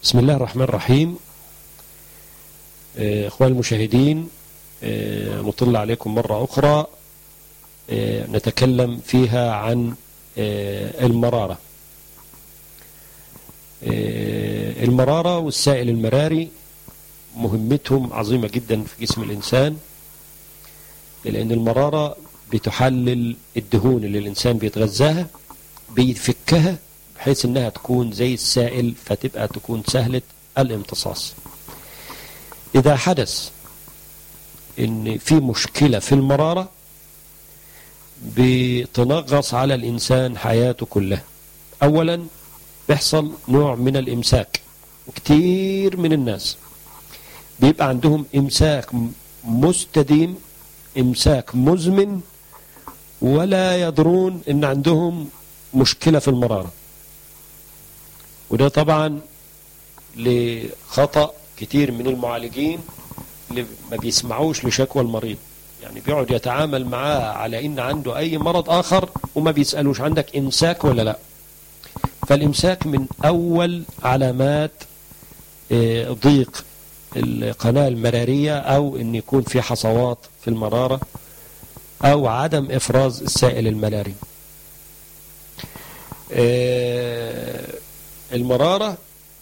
بسم الله الرحمن الرحيم آه، اخوان المشاهدين آه، نطل عليكم مرة أخرى آه، نتكلم فيها عن المرارة المرارة والسائل المراري مهمتهم عظيمة جدا في جسم الإنسان لأن المرارة بتحلل الدهون اللي الإنسان بيتغذاها بيفكها بحيث انها تكون زي السائل فتبقى تكون سهلة الامتصاص اذا حدث ان في مشكلة في المرارة بتنغص على الانسان حياته كلها اولا بيحصل نوع من الامساك وكتير من الناس بيبقى عندهم امساك مستديم امساك مزمن ولا يدرون ان عندهم مشكلة في المرارة وده طبعا لخطأ كتير من المعالجين اللي ما بيسمعوش لشكوى المريض يعني بيقعد يتعامل معاه على ان عنده اي مرض اخر وما بيسألوش عندك امساك ولا لا فالامساك من اول علامات ضيق القناة المرارية او ان يكون في حصوات في المرارة او عدم افراز السائل المراري المرارة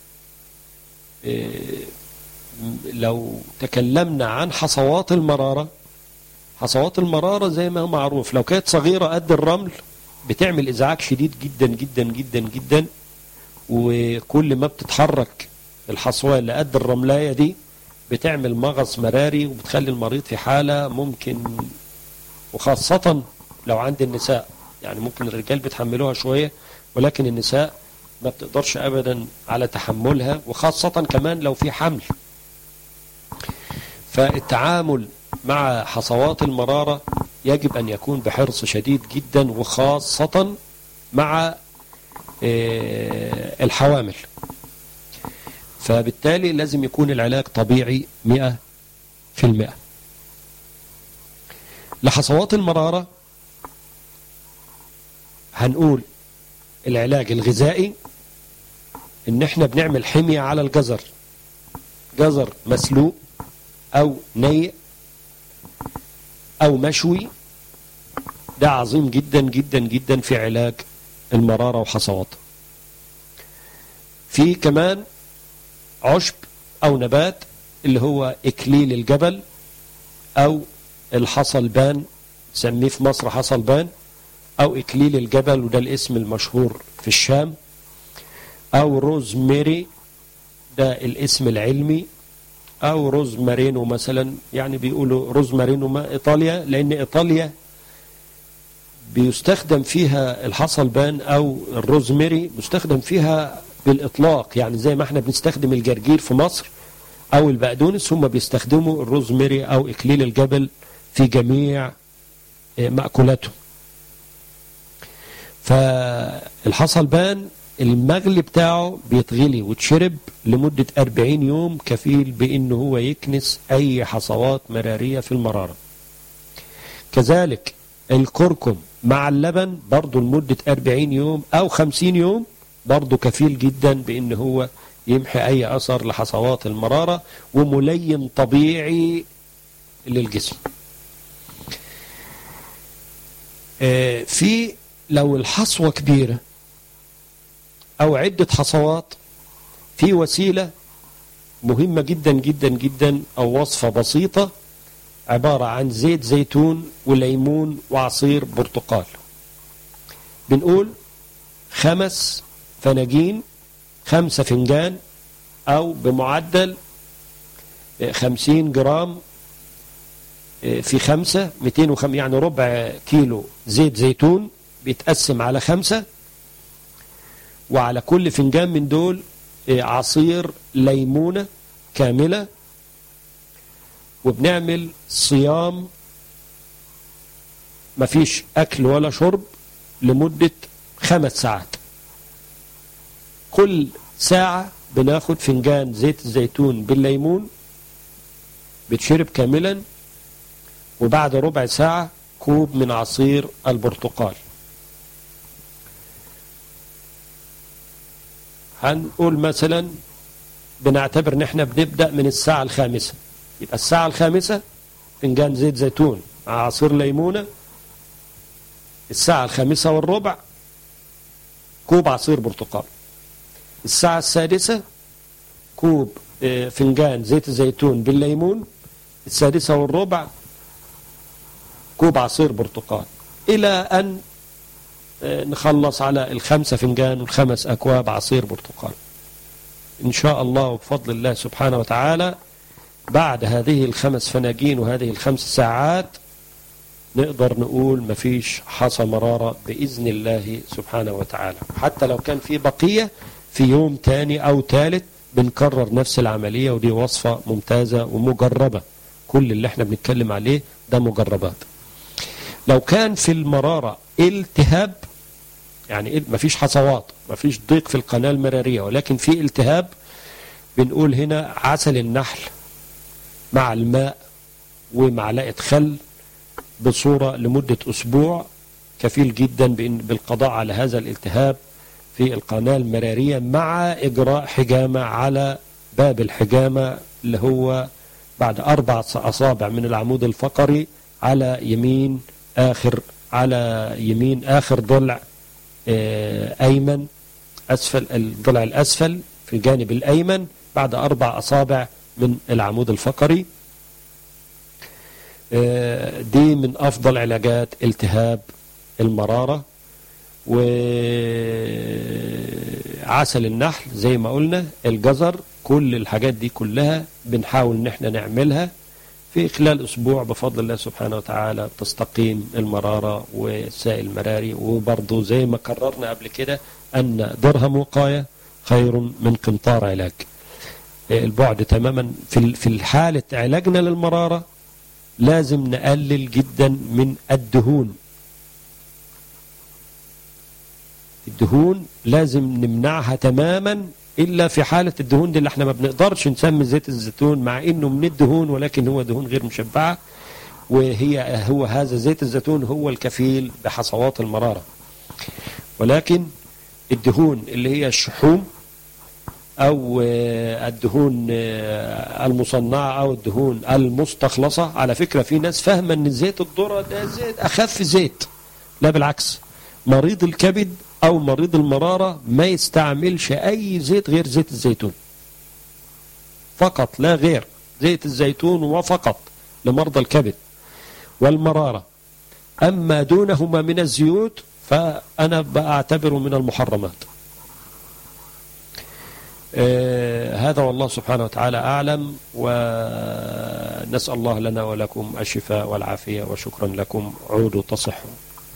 لو تكلمنا عن حصوات المرارة حصوات المرارة زي ما هو معروف لو كانت صغيرة قد الرمل بتعمل إزعاج شديد جدا جدا جدا جدا وكل ما بتتحرك الحصوة اللي قد الرملاية دي بتعمل مغص مراري وبتخلي المريض في حالة ممكن وخاصة لو عند النساء يعني ممكن الرجال بيتحملوها شوية ولكن النساء ما بتقدرش أبدا على تحملها وخاصة كمان لو في حمل فالتعامل مع حصوات المرارة يجب أن يكون بحرص شديد جدا وخاصة مع الحوامل فبالتالي لازم يكون العلاج طبيعي مئة في المئة لحصوات المرارة هنقول العلاج الغذائي ان احنا بنعمل حمية على الجزر جزر مسلوق او نيء او مشوي ده عظيم جدا جدا جدا في علاج المرارة وحصواتها في كمان عشب او نبات اللي هو اكليل الجبل او الحصلبان سميه في مصر حصلبان او اكليل الجبل وده الاسم المشهور في الشام او روزميري ده الاسم العلمي او روزمارينو مثلا يعني بيقولوا روزمارينو ما ايطاليا لان ايطاليا بيستخدم فيها الحصلبان او الروزميري بيستخدم فيها بالاطلاق يعني زي ما احنا بنستخدم الجرجير في مصر او البقدونس هم بيستخدموا الروزميري او اكليل الجبل في جميع مأكولاتهم فالحصلبان المغلي بتاعه بيتغلي وتشرب لمدة 40 يوم كفيل بأنه هو يكنس أي حصوات مرارية في المرارة كذلك الكركم مع اللبن برضه لمدة 40 يوم أو 50 يوم برضه كفيل جدا بأنه هو يمحي أي أثر لحصوات المرارة وملين طبيعي للجسم في لو الحصوة كبيرة أو عدة حصوات في وسيلة مهمة جدا جدا جدا أو وصفة بسيطة عبارة عن زيت زيتون وليمون وعصير برتقال بنقول خمس فناجين خمسة فنجان أو بمعدل خمسين جرام في خمسة 205 يعني ربع كيلو زيت زيتون بيتقسم على خمسة وعلى كل فنجان من دول عصير ليمونة كاملة وبنعمل صيام مفيش أكل ولا شرب لمدة خمس ساعات كل ساعة بناخد فنجان زيت الزيتون بالليمون بتشرب كاملا وبعد ربع ساعة كوب من عصير البرتقال هنقول مثلا بنعتبر ان احنا بنبدأ من الساعة الخامسة يبقى الساعة الخامسة فنجان زيت زيتون مع عصير ليمونة الساعة الخامسة والربع كوب عصير برتقال الساعة السادسة كوب آه، فنجان زيت الزيتون بالليمون السادسة والربع كوب عصير برتقال إلى أن آه، نخلص على الخمسة فنجان والخمس أكواب عصير برتقال إن شاء الله وبفضل الله سبحانه وتعالى بعد هذه الخمس فناجين وهذه الخمس ساعات نقدر نقول مفيش حصى مرارة بإذن الله سبحانه وتعالى حتى لو كان في بقية في يوم تاني أو ثالث بنكرر نفس العملية ودي وصفة ممتازة ومجربة كل اللي احنا بنتكلم عليه ده مجربات لو كان في المرارة التهاب يعني مفيش حصوات مفيش ضيق في القناة المرارية ولكن في التهاب بنقول هنا عسل النحل مع الماء ومعلقة خل بصورة لمدة أسبوع كفيل جدا بالقضاء على هذا الالتهاب في القناة المرارية مع إجراء حجامة على باب الحجامة اللي هو بعد أربع أصابع من العمود الفقري على يمين آخر على يمين آخر ضلع أيمن أسفل الضلع الأسفل في الجانب الأيمن بعد أربع أصابع من العمود الفقري دي من أفضل علاجات التهاب المرارة وعسل النحل زي ما قلنا الجزر كل الحاجات دي كلها بنحاول ان احنا نعملها في خلال اسبوع بفضل الله سبحانه وتعالى تستقيم المرارة والسائل المراري وبرضه زي ما كررنا قبل كده ان درهم وقاية خير من قنطار علاج البعد تماما في في حالة علاجنا للمرارة لازم نقلل جدا من الدهون الدهون لازم نمنعها تماما إلا في حالة الدهون دي اللي احنا ما بنقدرش نسمي زيت الزيتون مع إنه من الدهون ولكن هو دهون غير مشبعة وهي هو هذا زيت الزيتون هو الكفيل بحصوات المرارة ولكن الدهون اللي هي الشحوم أو الدهون المصنعة أو الدهون المستخلصة على فكرة في ناس فاهمة أن زيت الذرة ده زيت أخف زيت لا بالعكس مريض الكبد أو مريض المرارة ما يستعملش أي زيت غير زيت الزيتون فقط لا غير زيت الزيتون وفقط لمرضى الكبد والمرارة أما دونهما من الزيوت فأنا بعتبره من المحرمات آه هذا والله سبحانه وتعالى أعلم ونسأل الله لنا ولكم الشفاء والعافية وشكرا لكم عودوا تصحوا